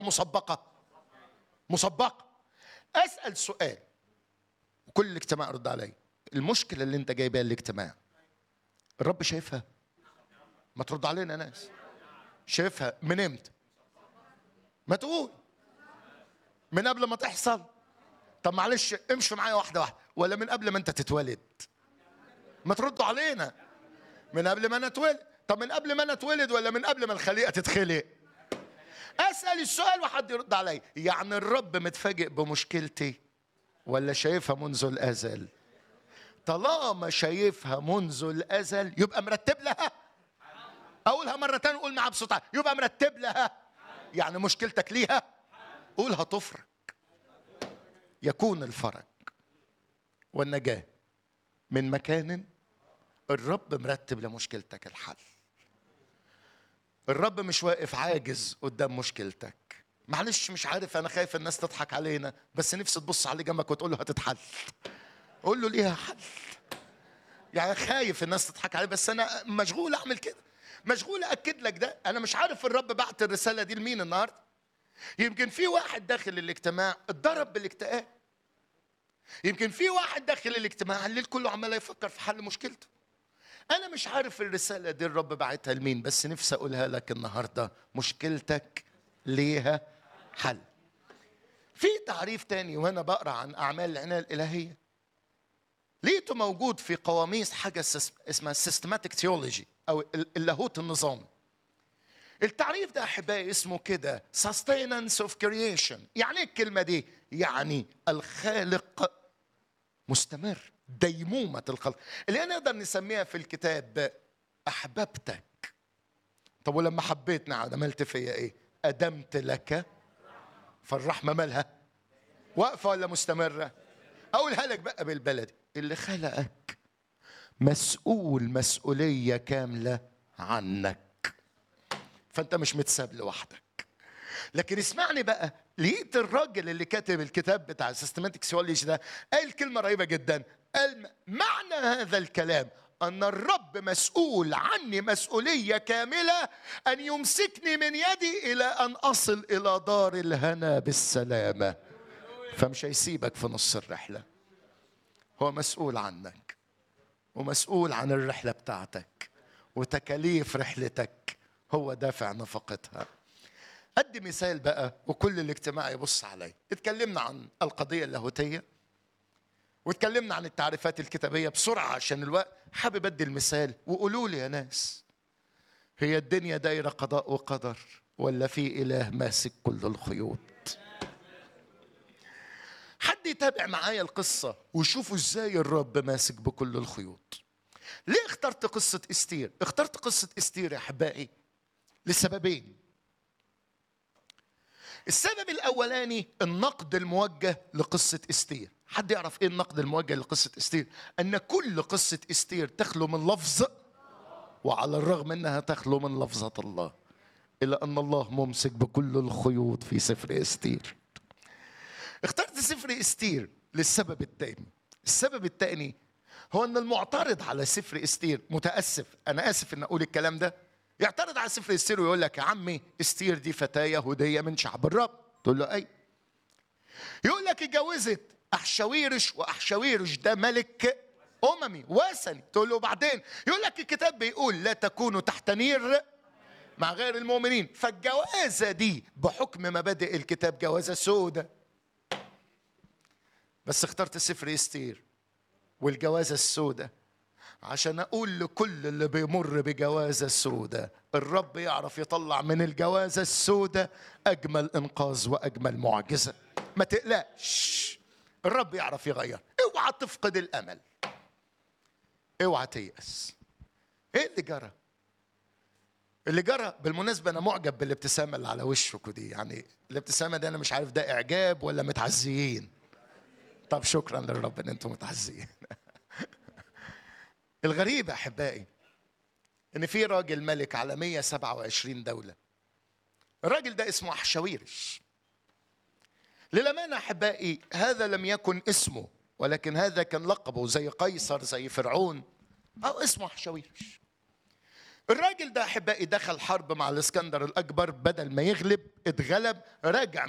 مسبقه مسبقه اسال سؤال وكل الاجتماع رد علي المشكله اللي انت جايبها الاجتماع الرب شايفها ما ترد علينا يا ناس شايفها من امتى ما تقول من قبل ما تحصل طب معلش امشي معايا واحده واحده ولا من قبل ما انت تتولد ما تردوا علينا من قبل ما انا اتولد طب من قبل ما انا اتولد ولا من قبل ما الخليقه تتخلق اسال السؤال وحد يرد عليا يعني الرب متفاجئ بمشكلتي ولا شايفها منذ الازل طالما شايفها منذ الازل يبقى مرتب لها اقولها مره تانية قول معاها بصوت عالي يبقى مرتب لها يعني مشكلتك ليها قولها تفرج يكون الفرج والنجاه من مكان الرب مرتب لمشكلتك الحل الرب مش واقف عاجز قدام مشكلتك معلش مش عارف انا خايف الناس تضحك علينا بس نفسي تبص على جنبك وتقول له هتتحل قول له ليها حل يعني خايف الناس تضحك علي بس انا مشغول اعمل كده مشغول اكد لك ده انا مش عارف الرب بعت الرساله دي لمين النهارده يمكن في واحد داخل الاجتماع اتضرب بالاكتئاب يمكن في واحد داخل الاجتماع الليل كله عمال يفكر في حل مشكلته انا مش عارف الرساله دي الرب بعتها لمين بس نفسي اقولها لك النهارده مشكلتك ليها حل في تعريف تاني وانا بقرا عن اعمال العنايه الالهيه لقيته موجود في قواميس حاجه اسمها سيستماتيك ثيولوجي او اللاهوت النظامي التعريف ده احبائي اسمه كده sustenance of creation يعني ايه الكلمه دي يعني الخالق مستمر ديمومه الخلق اللي نقدر نسميها في الكتاب احببتك طب ولما حبيتني عملت فيا ايه ادمت لك فالرحمه مالها واقفه ولا مستمره اقولها لك بقى بالبلدي اللي خلقك مسؤول مسؤوليه كامله عنك فانت مش متساب لوحدك لكن اسمعني بقى لقيت الراجل اللي كاتب الكتاب بتاع السيستماتيك سيولوجي ده قال كلمه رهيبه جدا قال معنى هذا الكلام ان الرب مسؤول عني مسؤوليه كامله ان يمسكني من يدي الى ان اصل الى دار الهنا بالسلامه فمش هيسيبك في نص الرحله هو مسؤول عنك ومسؤول عن الرحله بتاعتك وتكاليف رحلتك هو دافع نفقتها ادي مثال بقى وكل الاجتماع يبص علي اتكلمنا عن القضيه اللاهوتيه واتكلمنا عن التعريفات الكتابيه بسرعه عشان الوقت حابب ادي المثال وقولوا لي يا ناس هي الدنيا دايره قضاء وقدر ولا في اله ماسك كل الخيوط حد يتابع معايا القصه وشوفوا ازاي الرب ماسك بكل الخيوط ليه اخترت قصه استير اخترت قصه استير يا احبائي لسببين السبب الاولاني النقد الموجه لقصه استير حد يعرف ايه النقد الموجه لقصه استير ان كل قصه استير تخلو من لفظ وعلى الرغم انها تخلو من لفظه الله الا ان الله ممسك بكل الخيوط في سفر استير اخترت سفر استير للسبب الثاني السبب الثاني هو ان المعترض على سفر استير متاسف انا اسف ان اقول الكلام ده يعترض على سفر استير ويقول لك يا عمي استير دي فتاه يهوديه من شعب الرب تقول له اي يقول لك اتجوزت احشاويرش واحشاويرش ده ملك اممي وثني تقول له بعدين يقول لك الكتاب بيقول لا تكونوا تحت نير مع غير المؤمنين فالجوازه دي بحكم مبادئ الكتاب جوازه سودة بس اخترت سفر استير والجوازه السوداء عشان اقول لكل اللي بيمر بجوازه سوداء الرب يعرف يطلع من الجوازه السوداء اجمل انقاذ واجمل معجزه ما تقلقش الرب يعرف يغير اوعى تفقد الامل اوعى تيأس ايه اللي جرى اللي جرى بالمناسبة أنا معجب بالابتسامة اللي على وشكوا دي يعني الابتسامة دي أنا مش عارف ده إعجاب ولا متعزيين طب شكرا للرب إن أنتم متعزيين الغريب يا أحبائي إن في راجل ملك على 127 دولة الراجل ده اسمه أحشاويرش للأمانة أحبائي هذا لم يكن اسمه ولكن هذا كان لقبه زي قيصر زي فرعون أو اسمه أحشاويرش الراجل ده احبائي دخل حرب مع الاسكندر الاكبر بدل ما يغلب اتغلب رجع